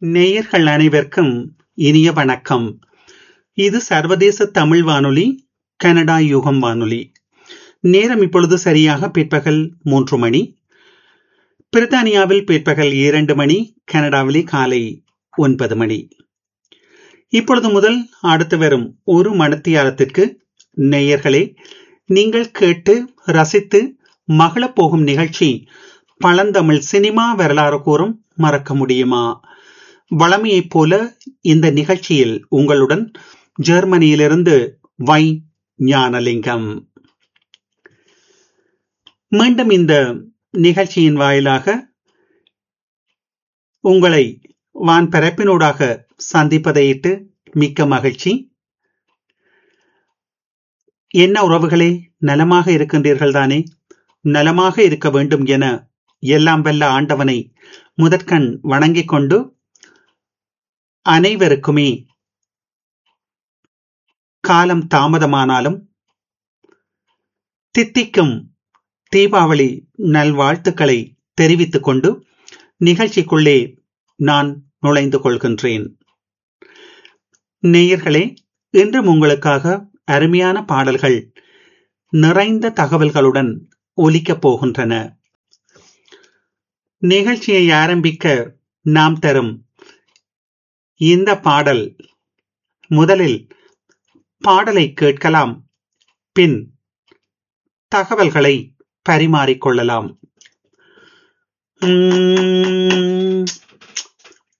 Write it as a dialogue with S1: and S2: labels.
S1: நேயர்கள் அனைவருக்கும் இனிய வணக்கம் இது சர்வதேச தமிழ் வானொலி கனடா யுகம் வானொலி நேரம் இப்பொழுது சரியாக பிற்பகல் மூன்று மணி பிரித்தானியாவில் பிற்பகல் இரண்டு மணி கனடாவிலே காலை ஒன்பது மணி இப்பொழுது முதல் அடுத்து வரும் ஒரு மணத்தியாரத்திற்கு நேயர்களே நீங்கள் கேட்டு ரசித்து மகளப் போகும் நிகழ்ச்சி பழந்தமிழ் சினிமா வரலாறு கூறும் மறக்க முடியுமா வளமையைப் போல இந்த நிகழ்ச்சியில் உங்களுடன் ஜெர்மனியிலிருந்து வை ஞானலிங்கம் மீண்டும் இந்த நிகழ்ச்சியின் வாயிலாக உங்களை வான் பரப்பினூடாக சந்திப்பதையிட்டு மிக்க மகிழ்ச்சி என்ன உறவுகளே நலமாக இருக்கின்றீர்கள் தானே நலமாக இருக்க வேண்டும் என எல்லாம் வல்ல ஆண்டவனை முதற்கண் வணங்கிக் கொண்டு அனைவருக்குமே காலம் தாமதமானாலும் தித்திக்கும் தீபாவளி நல்வாழ்த்துக்களை தெரிவித்துக் கொண்டு நிகழ்ச்சிக்குள்ளே நான் நுழைந்து கொள்கின்றேன் நேயர்களே இன்றும் உங்களுக்காக அருமையான பாடல்கள் நிறைந்த தகவல்களுடன் ஒலிக்கப் போகின்றன நிகழ்ச்சியை ஆரம்பிக்க நாம் தரும் இந்த பாடல் முதலில் பாடலை கேட்கலாம் பின் தகவல்களை பரிமாறிக்கொள்ளலாம்